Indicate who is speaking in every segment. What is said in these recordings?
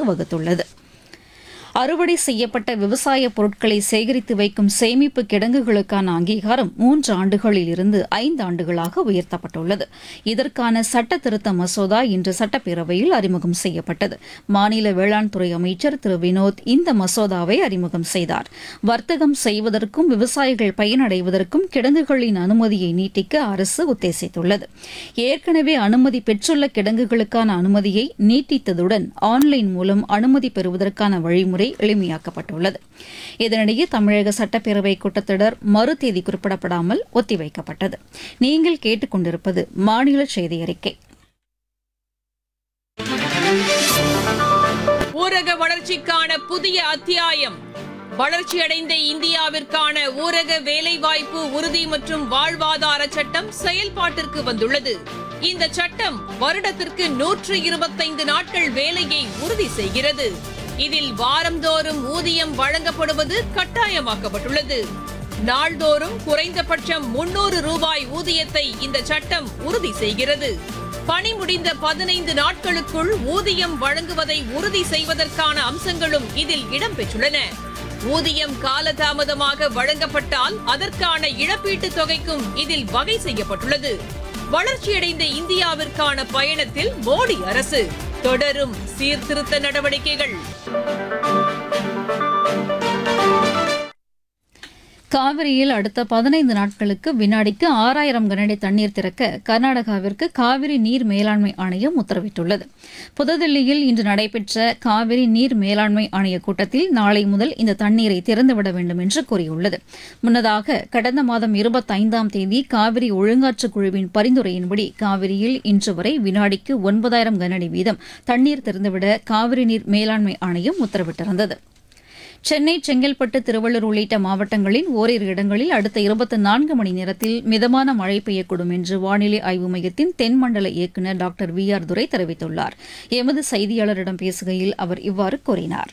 Speaker 1: வகுத்துள்ளது அறுவடை செய்யப்பட்ட விவசாய பொருட்களை சேகரித்து வைக்கும் சேமிப்பு கிடங்குகளுக்கான அங்கீகாரம் மூன்று ஆண்டுகளில் இருந்து ஐந்து ஆண்டுகளாக உயர்த்தப்பட்டுள்ளது இதற்கான சட்ட திருத்த மசோதா இன்று சட்டப்பேரவையில் அறிமுகம் செய்யப்பட்டது மாநில வேளாண் துறை அமைச்சர் திரு வினோத் இந்த மசோதாவை அறிமுகம் செய்தார் வர்த்தகம் செய்வதற்கும் விவசாயிகள் பயனடைவதற்கும் கிடங்குகளின் அனுமதியை நீட்டிக்க அரசு உத்தேசித்துள்ளது ஏற்கனவே அனுமதி பெற்றுள்ள கிடங்குகளுக்கான அனுமதியை நீட்டித்ததுடன் ஆன்லைன் மூலம் அனுமதி பெறுவதற்கான வழிமுறை எளிமையாக்கப்பட்டுள்ளது இதனிடையே தமிழக சட்டப்பேரவை கூட்டத்தொடர் மறு தேதி குறிப்பிடப்படாமல் ஒத்திவைக்கப்பட்டது நீங்கள் கேட்டுக்கொண்டிருப்பது மாநில செய்தி அறிக்கை
Speaker 2: ஊரக வளர்ச்சிக்கான புதிய அத்தியாயம் வளர்ச்சியடைந்த இந்தியாவிற்கான ஊரக வேலைவாய்ப்பு உறுதி மற்றும் வாழ்வாதார சட்டம் செயல்பாட்டிற்கு வந்துள்ளது இந்த சட்டம் வருடத்திற்கு நூற்று இருபத்தைந்து நாட்கள் வேலையை உறுதி செய்கிறது இதில் வாரந்தோறும் ஊதியம் வழங்கப்படுவது கட்டாயமாக்கப்பட்டுள்ளது நாள்தோறும் குறைந்தபட்சம் முன்னூறு ரூபாய் ஊதியத்தை இந்த சட்டம் உறுதி செய்கிறது பணி முடிந்த பதினைந்து நாட்களுக்குள் ஊதியம் வழங்குவதை உறுதி செய்வதற்கான அம்சங்களும் இதில் இடம்பெற்றுள்ளன ஊதியம் காலதாமதமாக வழங்கப்பட்டால் அதற்கான இழப்பீட்டுத் தொகைக்கும் இதில் வகை செய்யப்பட்டுள்ளது வளர்ச்சியடைந்த இந்தியாவிற்கான பயணத்தில் மோடி அரசு தொடரும் சீர்திருத்த நடவடிக்கைகள்
Speaker 1: காவிரியில் அடுத்த பதினைந்து நாட்களுக்கு வினாடிக்கு ஆறாயிரம் கனஅடி தண்ணீர் திறக்க கர்நாடகாவிற்கு காவிரி நீர் மேலாண்மை ஆணையம் உத்தரவிட்டுள்ளது புதுதில்லியில் இன்று நடைபெற்ற காவிரி நீர் மேலாண்மை ஆணைய கூட்டத்தில் நாளை முதல் இந்த தண்ணீரை திறந்துவிட வேண்டும் என்று கூறியுள்ளது முன்னதாக கடந்த மாதம் இருபத்தைந்தாம் தேதி காவிரி ஒழுங்காற்று குழுவின் பரிந்துரையின்படி காவிரியில் இன்று வரை வினாடிக்கு ஒன்பதாயிரம் கனஅடி வீதம் தண்ணீர் திறந்துவிட காவிரி நீர் மேலாண்மை ஆணையம் உத்தரவிட்டிருந்தது சென்னை செங்கல்பட்டு திருவள்ளூர் உள்ளிட்ட மாவட்டங்களில் ஓரிரு இடங்களில் அடுத்த இருபத்தி நான்கு மணி நேரத்தில் மிதமான மழை பெய்யக்கூடும் என்று வானிலை ஆய்வு மையத்தின் தென்மண்டல இயக்குநர் டாக்டர் வி ஆர் துரை தெரிவித்துள்ளார் எமது செய்தியாளரிடம் பேசுகையில் அவர் இவ்வாறு கூறினார்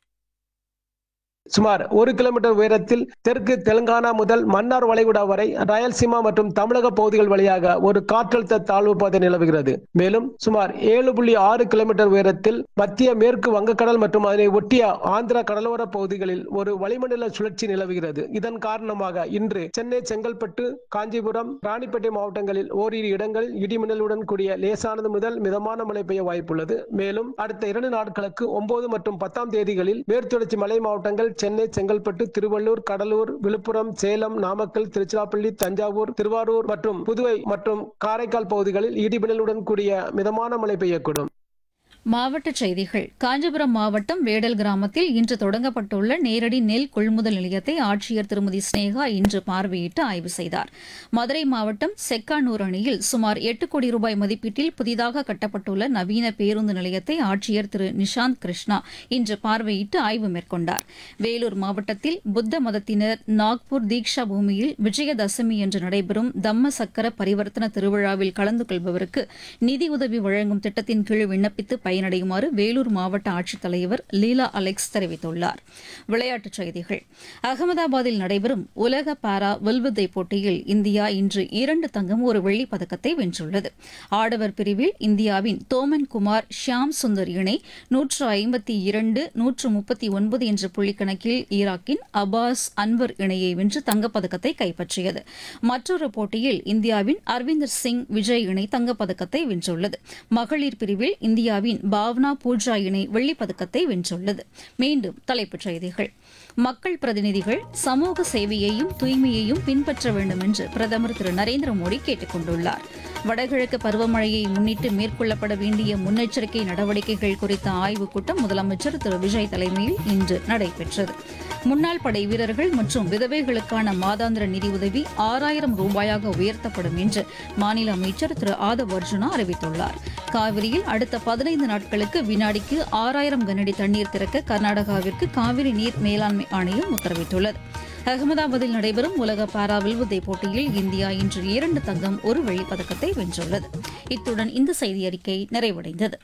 Speaker 3: சுமார் ஒரு கிலோமீட்டர் உயரத்தில் தெற்கு தெலுங்கானா முதல் மன்னார் வளைகுடா வரை ராயல்சீமா மற்றும் தமிழக பகுதிகள் வழியாக ஒரு காற்றழுத்த தாழ்வு பாதை நிலவுகிறது மேலும் சுமார் ஏழு புள்ளி ஆறு கிலோமீட்டர் உயரத்தில் மத்திய மேற்கு வங்கக்கடல் மற்றும் அதனை ஒட்டிய ஆந்திரா கடலோர பகுதிகளில் ஒரு வளிமண்டல சுழற்சி நிலவுகிறது இதன் காரணமாக இன்று சென்னை செங்கல்பட்டு காஞ்சிபுரம் ராணிப்பேட்டை மாவட்டங்களில் ஓரிரு இடங்களில் இடிமின்னலுடன் கூடிய லேசானது முதல் மிதமான மழை பெய்ய வாய்ப்புள்ளது மேலும் அடுத்த இரண்டு நாட்களுக்கு ஒன்பது மற்றும் பத்தாம் தேதிகளில் மேற்குத்தொடர்ச்சி மலை மாவட்டங்கள் சென்னை செங்கல்பட்டு திருவள்ளூர் கடலூர் விழுப்புரம் சேலம் நாமக்கல் திருச்சிராப்பள்ளி தஞ்சாவூர் திருவாரூர் மற்றும் புதுவை மற்றும் காரைக்கால் பகுதிகளில் இடிமின்னலுடன் கூடிய மிதமான மழை பெய்யக்கூடும்
Speaker 1: மாவட்டச் செய்திகள் காஞ்சிபுரம் மாவட்டம் வேடல் கிராமத்தில் இன்று தொடங்கப்பட்டுள்ள நேரடி நெல் கொள்முதல் நிலையத்தை ஆட்சியர் திருமதி ஸ்னேகா இன்று பார்வையிட்டு ஆய்வு செய்தார் மதுரை மாவட்டம் செக்கானூர் அணியில் சுமார் எட்டு கோடி ரூபாய் மதிப்பீட்டில் புதிதாக கட்டப்பட்டுள்ள நவீன பேருந்து நிலையத்தை ஆட்சியர் திரு நிஷாந்த் கிருஷ்ணா இன்று பார்வையிட்டு ஆய்வு மேற்கொண்டார் வேலூர் மாவட்டத்தில் புத்த மதத்தினர் நாக்பூர் தீக்ஷா பூமியில் விஜயதசமி என்று நடைபெறும் தம்ம சக்கர பரிவர்த்தன திருவிழாவில் கலந்து கொள்பவருக்கு நிதியுதவி வழங்கும் திட்டத்தின் கீழ் விண்ணப்பித்து பயனடையுமாறு வேலூர் மாவட்ட ஆட்சித்தலைவர் லீலா அலெக்ஸ் தெரிவித்துள்ளார் விளையாட்டுச் செய்திகள் அகமதாபாத்தில் நடைபெறும் உலக பாரா வில்வித்தை போட்டியில் இந்தியா இன்று இரண்டு தங்கம் ஒரு வெள்ளிப் பதக்கத்தை வென்றுள்ளது ஆடவர் பிரிவில் இந்தியாவின் தோமன் குமார் ஷியாம் சுந்தர் இணை நூற்று ஐம்பத்தி இரண்டு நூற்று முப்பத்தி ஒன்பது என்ற புள்ளிக்கணக்கில் ஈராக்கின் அபாஸ் அன்வர் இணையை வென்று தங்கப்பதக்கத்தை கைப்பற்றியது மற்றொரு போட்டியில் இந்தியாவின் அரவிந்தர் சிங் விஜய் இணை தங்கப்பதக்கத்தை வென்றுள்ளது மகளிர் பிரிவில் இந்தியாவின் பாவ்னா பூஜா இணை வெள்ளிப் பதக்கத்தை வென்றுள்ளது மீண்டும் தலைப்புச் செய்திகள் மக்கள் பிரதிநிதிகள் சமூக சேவையையும் தூய்மையையும் பின்பற்ற வேண்டும் என்று பிரதமர் திரு நரேந்திர மோடி கேட்டுக் கொண்டுள்ளார் வடகிழக்கு பருவமழையை முன்னிட்டு மேற்கொள்ளப்பட வேண்டிய முன்னெச்சரிக்கை நடவடிக்கைகள் குறித்த ஆய்வுக் கூட்டம் முதலமைச்சர் திரு விஜய் தலைமையில் இன்று நடைபெற்றது முன்னாள் படை வீரர்கள் மற்றும் விதவைகளுக்கான மாதாந்திர நிதியுதவி ஆறாயிரம் ரூபாயாக உயர்த்தப்படும் என்று மாநில அமைச்சர் திரு ஆதவ் அர்ஜுனா அறிவித்துள்ளார் காவிரியில் அடுத்த பதினைந்து நாட்களுக்கு வினாடிக்கு ஆறாயிரம் கனஅடி தண்ணீர் திறக்க கர்நாடகாவிற்கு காவிரி நீர் மேலாண்மை ஆணையம் உத்தரவிட்டுள்ளது அகமதாபாத்தில் நடைபெறும் உலக பாரா வில்வித்தை போட்டியில் இந்தியா இன்று இரண்டு தங்கம் ஒரு வெள்ளிப் பதக்கத்தை வென்றுள்ளது இத்துடன் இந்த செய்தி அறிக்கை நிறைவடைந்தது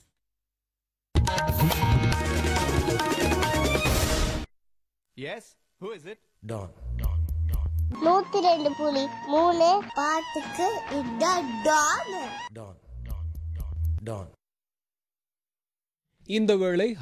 Speaker 4: Yes? Who is it?
Speaker 5: Don.
Speaker 6: நூத்தி ரெண்டு புலி மூணு பாட்டுக்கு இதான் டான்
Speaker 5: Don. Don.
Speaker 4: இந்த வேளை